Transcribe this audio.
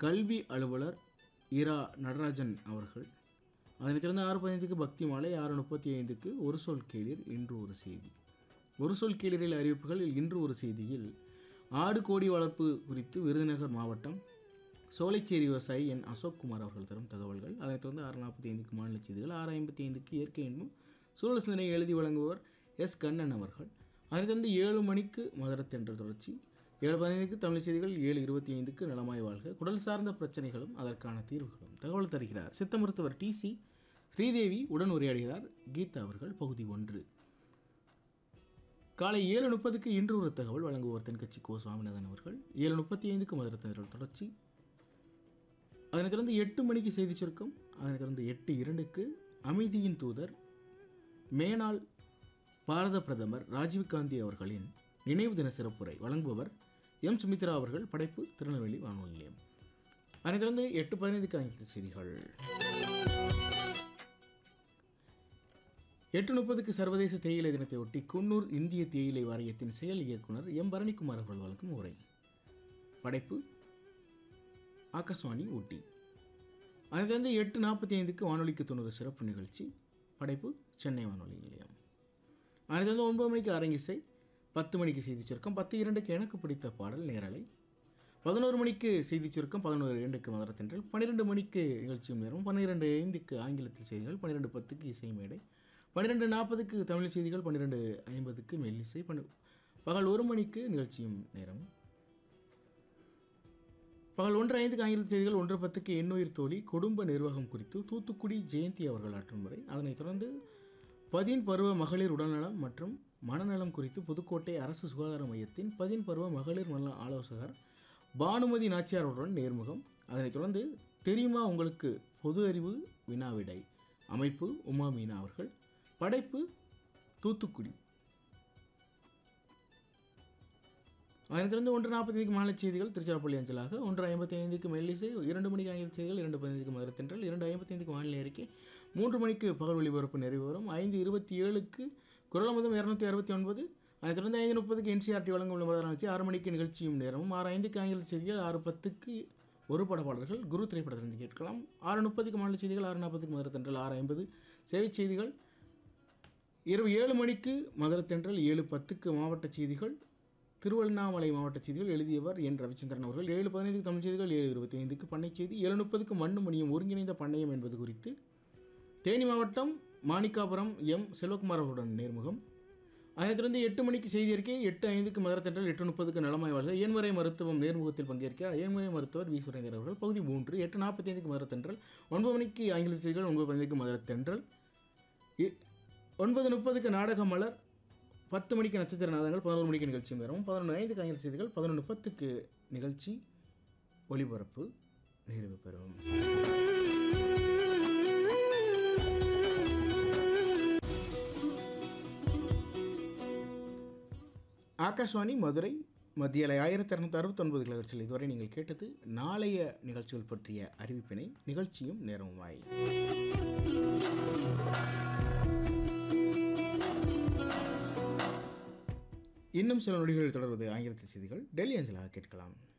கல்வி அலுவலர் இரா நடராஜன் அவர்கள் அதனைத் தொடர்ந்து ஆறு பதினைந்துக்கு பக்தி மாலை ஆறு முப்பத்தி ஐந்துக்கு ஒரு சொல் கேளீர் இன்று ஒரு செய்தி ஒரு சொல் கேளீரில் அறிவிப்புகளில் இன்று ஒரு செய்தியில் ஆடு கோடி வளர்ப்பு குறித்து விருதுநகர் மாவட்டம் சோலைச்சேரி விவசாயி என் அசோக்குமார் அவர்கள் தரும் தகவல்கள் அதனைத் தொடர்ந்து ஆறு நாற்பத்தி ஐந்துக்கு மாநில செய்திகள் ஆறு ஐம்பத்தி ஐந்துக்கு இயற்கை என்பும் சூழல் சிந்தனை எழுதி வழங்குபவர் எஸ் கண்ணன் அவர்கள் அதனைத் தொடர்ந்து ஏழு மணிக்கு மதுரத்தென்ற தொடர்ச்சி ஏழு பதினைந்துக்கு தமிழ் செய்திகள் ஏழு இருபத்தி ஐந்துக்கு நலமாய் வாழ்க குடல் சார்ந்த பிரச்சனைகளும் அதற்கான தீர்வுகளும் தகவல் தருகிறார் சித்த மருத்துவர் டிசி ஸ்ரீதேவி உடன் உரையாடுகிறார் கீதா அவர்கள் பகுதி ஒன்று காலை ஏழு முப்பதுக்கு இன்று ஒரு தகவல் வழங்குவோர் தென்கட்சி கோ சுவாமிநாதன் அவர்கள் ஏழு முப்பத்தி ஐந்துக்கு மதுரத்தினர்கள் தொடர்ச்சி அதனைத் தொடர்ந்து எட்டு மணிக்கு செய்தி சுருக்கம் அதனைத் தொடர்ந்து எட்டு இரண்டுக்கு அமைதியின் தூதர் மேனாள் பாரத பிரதமர் ராஜீவ்காந்தி அவர்களின் நினைவு தின சிறப்புரை வழங்குபவர் எம் சுமித்ரா அவர்கள் படைப்பு திருநெல்வேலி வானொலி நிலையம் அதனைத் தொடர்ந்து எட்டு பதினைந்துக்கு ஆங்கில செய்திகள் எட்டு முப்பதுக்கு சர்வதேச தேயிலை தினத்தை ஒட்டி குன்னூர் இந்திய தேயிலை வாரியத்தின் செயல் இயக்குனர் எம் பரணிக்குமார் அவர்கள் வழங்கும் உரை படைப்பு ஆகாஷ்வாணி ஊட்டி அது வந்து எட்டு நாற்பத்தி ஐந்துக்கு வானொலிக்கு தொண்ணூறு சிறப்பு நிகழ்ச்சி படைப்பு சென்னை வானொலி நிலையம் அது வந்து ஒன்பது மணிக்கு அரங்கிசை பத்து மணிக்கு செய்தி சுருக்கம் பத்து இரண்டுக்கு எனக்கு பிடித்த பாடல் நேரலை பதினோரு மணிக்கு செய்தி சுருக்கம் பதினோரு இரண்டுக்கு மதுரத்தென்றல் பன்னிரெண்டு மணிக்கு நிகழ்ச்சியும் நேரம் பன்னிரெண்டு ஐந்துக்கு ஆங்கிலத்தில் செய்திகள் பன்னிரெண்டு பத்துக்கு இசை மேடை பன்னிரெண்டு நாற்பதுக்கு தமிழ் செய்திகள் பன்னிரெண்டு ஐம்பதுக்கு மெல்லிசை பன்னு பகல் ஒரு மணிக்கு நிகழ்ச்சியும் நேரம் பகல் ஒன்று ஐந்துக்கு ஆங்கில செய்திகள் ஒன்று பத்துக்கு எண்ணுயிர் தோழி குடும்ப நிர்வாகம் குறித்து தூத்துக்குடி ஜெயந்தி அவர்கள் ஆற்றும் முறை அதனைத் தொடர்ந்து பதின் பருவ மகளிர் உடல்நலம் மற்றும் மனநலம் குறித்து புதுக்கோட்டை அரசு சுகாதார மையத்தின் பதின் பருவ மகளிர் நல ஆலோசகர் பானுமதி நாச்சியாருடன் நேர்முகம் அதனைத் தொடர்ந்து தெரியுமா உங்களுக்கு பொது அறிவு வினாவிடை அமைப்பு உமா மீனா அவர்கள் படைப்பு தூத்துக்குடி அதனைத் தொடர்ந்து ஒன்று நாற்பத்தைந்துக்கு மாலை செய்திகள் திருச்சிராப்பள்ளி அஞ்சலாக ஒன்று ஐம்பத்தி ஐந்துக்கு மெல்லிசை இரண்டு மணிக்கு ஆங்கில செய்திகள் இரண்டு பதினைந்துக்கு மதுரத்தென்றல் இரண்டு ஐம்பத்தைந்துக்கு வானிலை அறிக்கை மூன்று மணிக்கு பகல் ஒளிபரப்பு நிறைவு வரும் ஐந்து இருபத்தி ஏழுக்கு குரலமுதம் இரநூத்தி அறுபத்தி ஒன்பது அதைத் தொடர்ந்து ஐந்து முப்பதுக்கு என்சிஆர்டி வழங்கும் விளம்பரம் நிகழ்ச்சி ஆறு மணிக்கு நிகழ்ச்சியும் நேரமும் ஆறு ஐந்துக்கு ஆங்கில செய்திகள் ஆறு பத்துக்கு ஒரு பட பாடல்கள் குரு திரைப்படத்திலிருந்து கேட்கலாம் ஆறு முப்பதுக்கு மாநில செய்திகள் ஆறு நாற்பதுக்கு மதுரத்தென்றல் ஆறு ஐம்பது சேவை செய்திகள் இரவு ஏழு மணிக்கு மதுரத்தென்றல் ஏழு பத்துக்கு மாவட்ட செய்திகள் திருவண்ணாமலை மாவட்ட செய்திகள் எழுதியவர் என் ரவிச்சந்திரன் அவர்கள் ஏழு பதினைந்துக்கு தமிழ் செய்திகள் ஏழு இருபத்தி ஐந்துக்கு பண்ணை செய்தி ஏழு முப்பதுக்கு மண்ணு மணியும் ஒருங்கிணைந்த பண்ணையம் என்பது குறித்து தேனி மாவட்டம் மாணிக்காபுரம் எம் செல்வகுமார் அவர்களுடன் நேர்முகம் அதைத் தொடர்ந்து எட்டு மணிக்கு செய்தி அறிக்கை எட்டு ஐந்துக்கு மதுரத்தென்றல் எட்டு முப்பதுக்கு நலமாய் வாழ்க ஏன்முறை மருத்துவம் நேர்முகத்தில் பங்கேற்கிறார் ஏன்முறை மருத்துவர் வி சுரேந்தர் அவர்கள் பகுதி மூன்று எட்டு நாற்பத்தி ஐந்துக்கு மதுரத்தென்றல் ஒன்பது மணிக்கு ஆங்கில செய்திகள் ஒன்பது பதினைந்துக்கு மதுரத்தென்றல் இ- ஒன்பது முப்பதுக்கு நாடக மலர் பத்து மணிக்கு நட்சத்திர நாதங்கள் பதினோரு மணிக்கு நிகழ்ச்சி வரும் பதினொன்று ஐந்துக்கு ஆங்கில செய்திகள் பதினொன்று பத்துக்கு நிகழ்ச்சி ஒளிபரப்பு நிறைவு பெறும் ஆகாஷ்வாணி மதுரை மத்தியலை ஆயிரத்தி இரநூத்தி அறுபத்தொன்பது கிலோஹெர்ட்ஸில் இதுவரை நீங்கள் கேட்டது நாளைய நிகழ்ச்சிகள் பற்றிய அறிவிப்பினை நிகழ்ச்சியும் நேரமுமாய் இன்னும் சில நொடிகளில் தொடர்வது ஆங்கிலத்தில் செய்திகள் டெல்லி அஞ்சலாக கேட்கலாம்